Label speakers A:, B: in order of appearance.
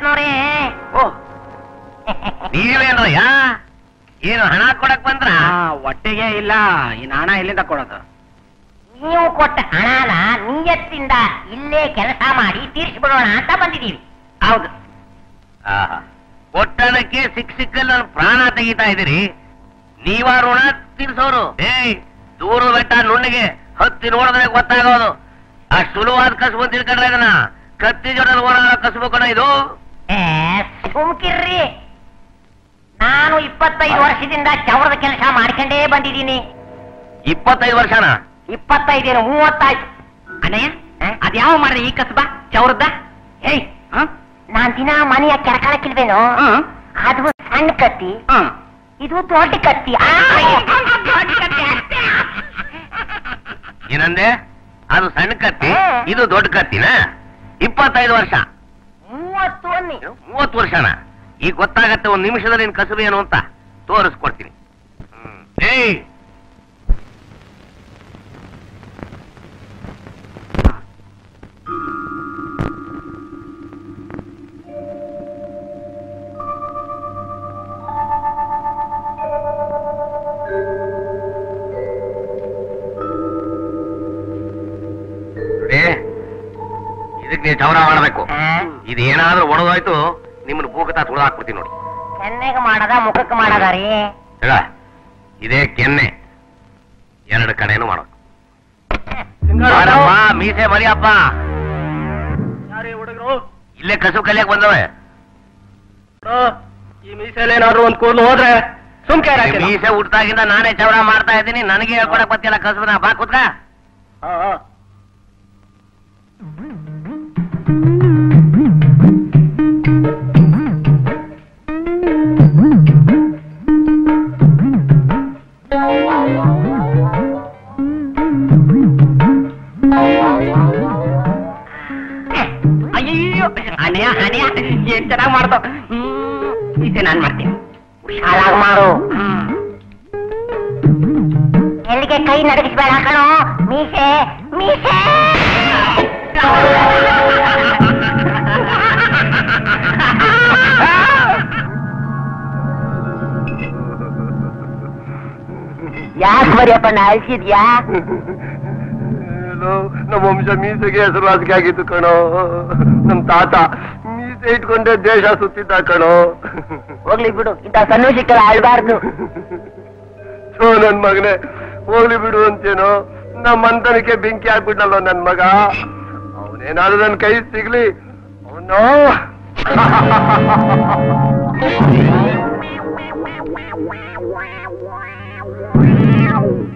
A: ದಾಟ್ನವ್ರೆ
B: ಓ ನೀವೇನ್ರಯ್ಯ ಏನು ಹಣ ಕೊಡಕ್ ಬಂದ್ರ
C: ಹೊಟ್ಟೆಗೆ ಇಲ್ಲ ಇನ್ನು ಹಣ ಎಲ್ಲಿಂದ ಕೊಡೋದು
A: ನೀವು ಕೊಟ್ಟ ಹಣನ ನಿಯತ್ತಿಂದ ಇಲ್ಲೇ ಕೆಲಸ ಮಾಡಿ ತೀರಿಸ್ಬಿಡೋಣ ಅಂತ ಬಂದಿದ್ದೀವಿ
C: ಹೌದು
B: ಆಹಾ. ಕೊಟ್ಟಣಕ್ಕೆ ಸಿಕ್ ಸಿಕ್ಕಲ್ಲಿ ನನ್ನ ಪ್ರಾಣ ತೆಗಿತಾ ಇದ್ದೀರಿ ನೀವ ಋಣ ತೀರ್ಸೋರು ಏಯ್ ದೂರ ಬೆಟ್ಟ ನುಣ್ಣಿಗೆ ಹತ್ತಿ ನೋಡಿದ್ರೆ ಗೊತ್ತಾಗೋದು ಆ ಸುಲುವಾದ ಕಸಬು ತಿಳ್ಕೊಂಡ್ರೆ ಇದನ್ನ ಕತ್ತಿ ಜೊತೆ ಓಡಾಡೋ ಕಸಬು ಕಣ ಇದು
A: ಏ, ಸುಮ್ಕಿರ್ರಿ ನಾನು ಇಪ್ಪತ್ತೈದು ವರ್ಷದಿಂದ ಚವರದ ಕೆಲಸ ಮಾಡ್ಕೊಂಡೇ ಬಂದಿದ್ದೀನಿ
B: ಇಪ್ಪತ್ತೈದು ವರ್ಷನ
A: ಇಪ್ಪತ್ತೈದೇನು ಮೂವತ್ತಾಯ್ತು
C: ಅಣ್ಣಯ್ಯ ಅದ್ಯಾವ ಮಾಡಿದೆ ಈ ಕಸಬ ಚೌರದ್ದ
A: ಏಯ್
C: ಹ?
A: ನಾನ್ ದಿನ ಮನೆಯ ಕೆರಕಳಕ್ಕಿಲ್ವೇನೋ
C: ಹ?
A: ಅದು ಸಣ್ಣ ಕತ್ತಿ
C: ಹ.
A: ಇದು ದೊಡ್ಡ ಕತ್ತಿ ಆ!
B: ಏನಂದೆ ಅದು ಸಣ್ಣ ಕತ್ತಿ ಇದು ದೊಡ್ಡ ಕತ್ತಿನ ಇಪ್ಪತ್ತೈದು ವರ್ಷ
A: ಮೂವತ್ತು ಅನ್ನಿ
B: ಮೂವತ್ತು ವರ್ಷನ ಈಗ ಗೊತ್ತಾಗತ್ತೆ ಒಂದ್ ನಿಮಿಷದಲ್ಲಿ ನಿನ್ ಕಸಬು ಏನು ಅಂತ ತೋರಿಸ್ಕೊಡ್ತೀನಿ ಹ್ಮ್. ಏಯ್ ನೋಡಿ, ಇದಕ್ ನೀವು ಚೌರ ಮಾಡಬೇಕು
A: ಆ,
B: ಇದೇನಾದ್ರೂ ಒಡೆದೋಯ್ತು ನಿಮ್ಮನ್ನ ಭೂಗತ ತುಳಿದು ಹಾಕ್ಬಿಡ್ತೀನಿ ನೋಡಿ
A: ಕೆನ್ನೆಗೆ ಮಾಡದ ಮುಖಕ್ಕೆ ಮಾಡದ ರೀ
B: ಹೇಳ ಇದೇ ಕೆನ್ನೆ ಎರಡು ಕಡೆನೂ ಮಾಡೋ ಬಾರಪ್ಪ ಮೀಸೆ ಮರಿಯಪ್ಪ
C: ಯಾರೇ ಹುಡುಗರು
B: ಇಲ್ಲೇ ಕಸು ಕಲಿಯಕ್ ಬಂದವೆ
C: ಈ ಮೀಸೆಲೇನಾದ್ರು ಒಂದ್ ಕೂದಲು ಹೋದ್ರೆ ಸುಮ್ಕೆ
B: ಈ ಮೀಸೆ ಹುಟ್ಟಾಗಿಂದ ನಾನೇ ಚೌರ ಮಾಡ್ತಾ ಇದ್ದೀನಿ ನನಗೆ ಹೇಳ್ಕೊಡಕ್ ಬತ್ತಿಲ್ಲ ಕಸಬನ ಬಾ ಕೂತ್ಕ
C: ಅಯ್ಯೋ ಅಣ್ಣಯ್ಯ ಅಣ್ಣಯ್ಯ ಏನ್ ಚೆನ್ನಾಗ್ ಮಾಡ್ದೋ ಮೀಸೆ ನಾನ್ ಮಾಡ್ತೀನಿ
A: ಹುಷಾರಾಗಿ ಮಾಡು ಎಲ್ಲಿಗೆ ಕೈ ನಡಗಿಸ್ಬೇಡ ಕಣೋ ಮೀಸೆ ಮೀಸೆ ಯಾಕೆ ಮರಿಯಪ್ಪ ಅಳ್ಸಿದ್ಯಾ
D: ನಮ್ಮ ವಂಶ ಮೀಸೆಗೆ ಹೆಸರುವಾಸಿಗೆ ಆಗಿತ್ತು ಕಣೋ ನಮ್ ತಾತ ಮೀಸೆ ಇಟ್ಕೊಂಡೆ ದೇಶ ಸುತ್ತಿದ್ದ ಕಣೋ
A: ಹೋಗ್ಲಿ ಬಿಡು ಇಂಥ ಸನ್ನಿವೇಶಕ್ಕೆಲ್ಲ ಅಳ್ಬಾರ್ದು
D: ಥೋ ನನ್ ಮಗನೇ ಹೋಗ್ಲಿ ಬಿಡು ಅಂತೇನೋ ನಮ್ಮ ಅಂತನಕ್ಕೆ ಬೆಂಕಿ ಹಾಕ್ಬಿಟ್ನಲ್ಲೋ ನನ್ ಮಗ ಅವನೇನಾದ್ರೂ ನನ್ ಕೈ ಸಿಗ್ಲಿ ಅವನು